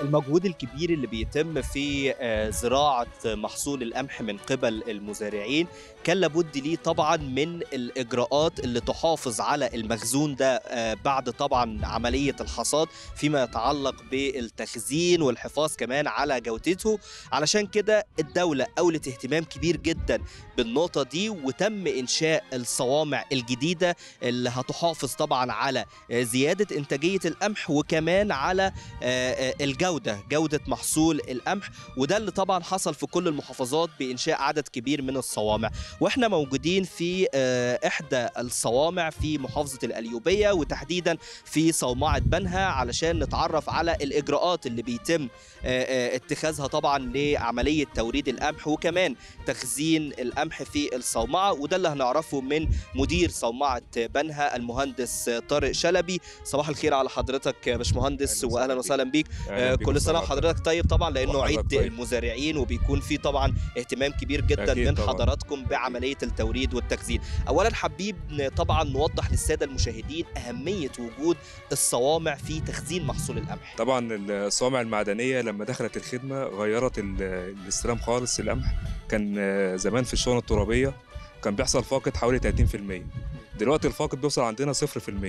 المجهود الكبير اللي بيتم في آه، زراعة محصول القمح من قبل المزارعين كان لابد ليه طبعا من الإجراءات اللي تحافظ على المخزون ده آه، بعد طبعا عملية الحصاد فيما يتعلق بالتخزين والحفاظ كمان على جودته علشان كده الدولة أولت اهتمام كبير جدا بالنقطة دي وتم إنشاء الصوامع الجديدة اللي هتحافظ طبعا على آه، زيادة إنتاجية القمح وكمان على آه، آه، الجودة جودة محصول القمح وده اللي طبعا حصل في كل المحافظات بإنشاء عدد كبير من الصوامع واحنا موجودين في آه، إحدى الصوامع في محافظة القليوبية وتحديدا في صومعة بنها علشان نتعرف على الإجراءات اللي بيتم آه، آه، اتخاذها طبعا لعملية توريد القمح وكمان تخزين القمح في الصومعة وده اللي هنعرفه من مدير صومعة بنها المهندس طارق شلبي صباح الخير على حضرتك يا باشمهندس أهلا وسهلا واهلا بيك. وسهلا بيك أهلا آه، بيك كل سنه وسهلا وحضرتك طيب طبعا لانه وحضرتك عيد طيب. المزارعين وبيكون فيه طبعا اهتمام كبير جدا أكيد من طبعاً. حضراتكم بعمليه التوريد والتخزين اولا حابين طبعا نوضح للساده المشاهدين اهميه وجود الصوامع في تخزين محصول القمح طبعا الصوامع المعدنيه لما دخلت الخدمه غيرت ال- الاستلام خالص القمح كان آه، زمان في الشؤون الترابيه كان بيحصل فاقد حوالي 30% دلوقتي الفاقد بيوصل عندنا 0%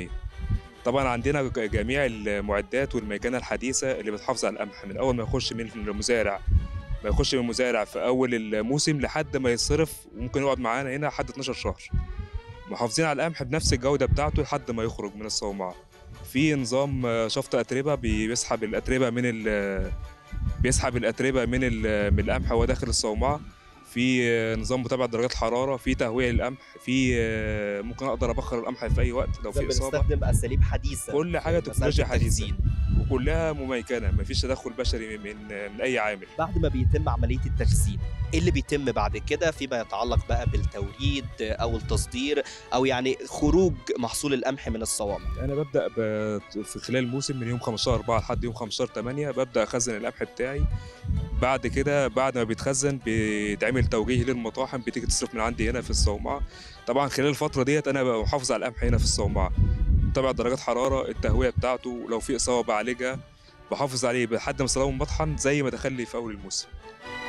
طبعا عندنا ج- جميع المعدات والميكنه الحديثه اللي بتحافظ على القمح من اول ما يخش من المزارع ما يخش من المزارع في اول الموسم لحد ما يتصرف وممكن يقعد معانا هنا لحد 12 شهر محافظين على القمح بنفس الجوده بتاعته لحد ما يخرج من الصومعه في نظام آه، شفط اتربه بيسحب الاتربه من ال بيسحب الاتربه من ال- من القمح وهو داخل الصومعه في آه، نظام متابعه درجات الحراره في تهويه للقمح في آه، ممكن اقدر ابخر القمح في اي وقت لو ده في اصابه بنستخدم اساليب حديثه كل حاجه في مسألة تكنولوجيا حديثه التخزين. وكلها مميكنه مفيش تدخل بشري من من اي عامل بعد ما بيتم عمليه التخزين ايه اللي بيتم بعد كده فيما يتعلق بقى بالتوريد او التصدير او يعني خروج محصول القمح من الصوامع انا ببدا ب... في خلال الموسم من يوم 15 4 لحد يوم 15 8 ببدا اخزن القمح بتاعي بعد كده بعد ما بيتخزن بيتعمل توجيه للمطاحن بتيجي تصرف من عندي هنا في الصومعه طبعا خلال الفتره ديت انا ببقى محافظ على القمح هنا في الصومعه متابع درجات حراره التهويه بتاعته لو في اصابه بعالجها بحافظ عليه لحد ما اسلمه المطحن زي ما دخل لي في اول الموسم